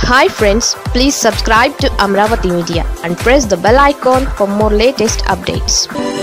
hi friends please subscribe to Amaravati media and press the bell icon for more latest updates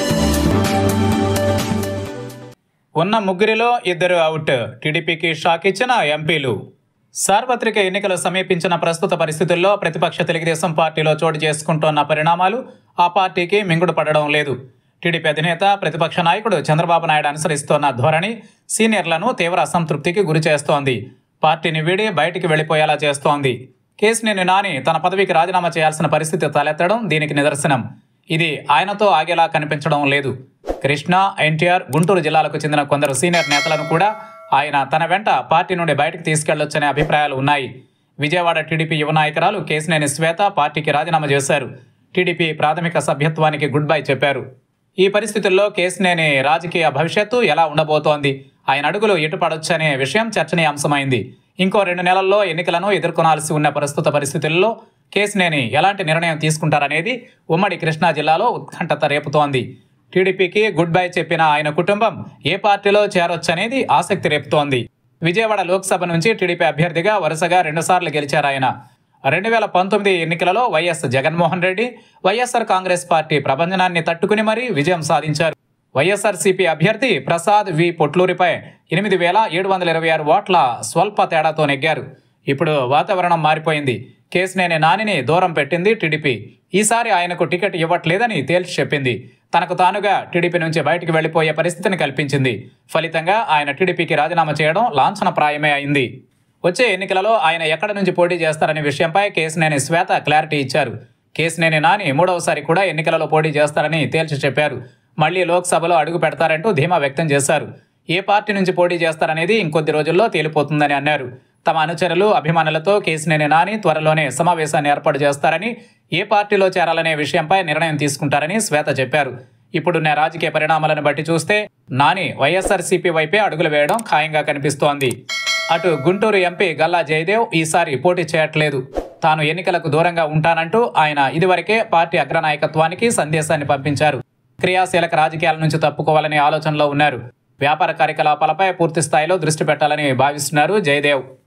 ఉన్న ముగ్గురిలో ఇద్దరు out టీడీపీకి shock ఇచ్చిన ఎంపీలు సార్వత్రిక ఎన్నికలు సమీపించిన ప్రస్తుత పరిస్థితుల్లో ప్రతిపక్ష తెలుగుదేశం పార్టీలో చోటు చేసుకుంటున్న పరిణామాలు ఆ పార్టీకి మింగుడు పడడం లేదు టీడీపీ అధినేత ప్రతిపక్ష నాయకుడు చంద్రబాబు నాయుడు అనుసరిస్తోన్న ధోరణి సీనియర్లను తీవ్ర అసంతృప్తికి గురి చేస్తోంది పార్టీని వీడి బయటికి వెళ్లిపోయేలా చేస్తోంది కేసినేని నాని తన పదవికి రాజీనామా చేయాల్సిన పరిస్థితి తలెత్తడం దీనికి నిదర్శనం ఇది ఆయనతో ఆగేలా కనిపించడం లేదు కృష్ణా ఎన్టీఆర్ గుంటూరు జిల్లాలకు చెందిన కొందరు సీనియర్ నేతలను కూడా ఆయన తన వెంట పార్టీ నుండి బయటకు తీసుకెళ్లొచ్చనే అభిప్రాయాలు ఉన్నాయి విజయవాడ టీడీపీ యువ నాయకురాలు కేసినేని శ్వేత పార్టీకి రాజీనామా చేశారు టీడీపీ ప్రాథమిక సభ్యత్వానికి గుడ్ బై చెప్పారు ఈ పరిస్థితుల్లో కేసినేని రాజకీయ భవిష్యత్తు ఎలా ఉండబోతోంది ఆయన అడుగులు ఎటుపడొచ్చనే విషయం చర్చనీయాంశమైంది ఇంకో రెండు నెలల్లో ఎన్నికలను ఎదుర్కొనాల్సి ఉన్న ప్రస్తుత పరిస్థితుల్లో కేసినేని ఎలాంటి నిర్ణయం తీసుకుంటారనేది ఉమ్మడి కృష్ణా జిల్లాలో ఉత్కంఠత రేపుతోంది టీడీపీకి గుడ్ బై చెప్పిన ఆయన కుటుంబం ఏ పార్టీలో చేరొచ్చనేది ఆసక్తి రేపుతోంది విజయవాడ లోక్సభ నుంచి టీడీపీ అభ్యర్థిగా వరుసగా రెండుసార్లు గెలిచారు ఆయన రెండు వేల పంతొమ్మిది ఎన్నికలలో YS Jaganmohan Reddy YSR Congress party ప్రభంజనాన్ని తట్టుకుని మరీ విజయం సాధించారు వైఎస్ఆర్సీపీ అభ్యర్థి ప్రసాద్ వి పొట్లూరిపై ఎనిమిది వేల ఏడు వందల ఇరవై ఆరు ఓట్ల స్వల్ప తేడాతో నెగ్గారు ఇప్పుడు వాతావరణం మారిపోయింది కేసినేని నానిని దూరం పెట్టింది టీడీపీ ఈసారి ఆయనకు టికెట్ ఇవ్వట్లేదని తేల్చి చెప్పింది తనకు తానుగా టీడీపీ నుంచి బయటికి వెళ్లిపోయే పరిస్థితిని కల్పించింది ఫలితంగా ఆయన టీడీపీకి రాజీనామా చేయడం లాంఛనప్రాయమే అయింది వచ్చే ఎన్నికలలో ఆయన ఎక్కడి నుంచి పోటీ చేస్తారనే విషయంపై కేసినేని శ్వేత క్లారిటీ ఇచ్చారు కేసినేని నాని మూడవసారి కూడా ఎన్నికలలో పోటీ చేస్తారని తేల్చి చెప్పారు మళ్లీ లోక్సభలో అడుగు పెడతారంటూ ధీమా వ్యక్తం చేశారు ఏ పార్టీ నుంచి పోటీ చేస్తారనేది ఇంకొద్ది రోజుల్లో తేలిపోతుందని అన్నారు తమ అనుచరులు అభిమానులతో కేసినేని నాని త్వరలోనే సమావేశాన్ని ఏర్పాటు చేస్తారని ఏ పార్టీలో చేరాలనే విషయంపై నిర్ణయం తీసుకుంటారని శ్వేత చెప్పారు ఇప్పుడున్న రాజకీయ పరిణామాలను బట్టి చూస్తే నాని వైఎస్ఆర్సీపీ వైపే అడుగులు వేయడం ఖాయంగా కనిపిస్తోంది అటు గుంటూరు ఎంపీ గల్లా జయదేవ్ ఈసారి పోటీ చేయట్లేదు తాను ఎన్నికలకు దూరంగా ఉంటానంటూ ఆయన ఇదివరకే పార్టీ అగ్రనాయకత్వానికి సందేశాన్ని పంపించారు క్రియాశీలక రాజకీయాల నుంచి తప్పుకోవాలనే ఆలోచనలో ఉన్నారు వ్యాపార కార్యకలాపాలపై పూర్తి స్థాయిలో దృష్టి పెట్టాలని భావిస్తున్నారు జయదేవ్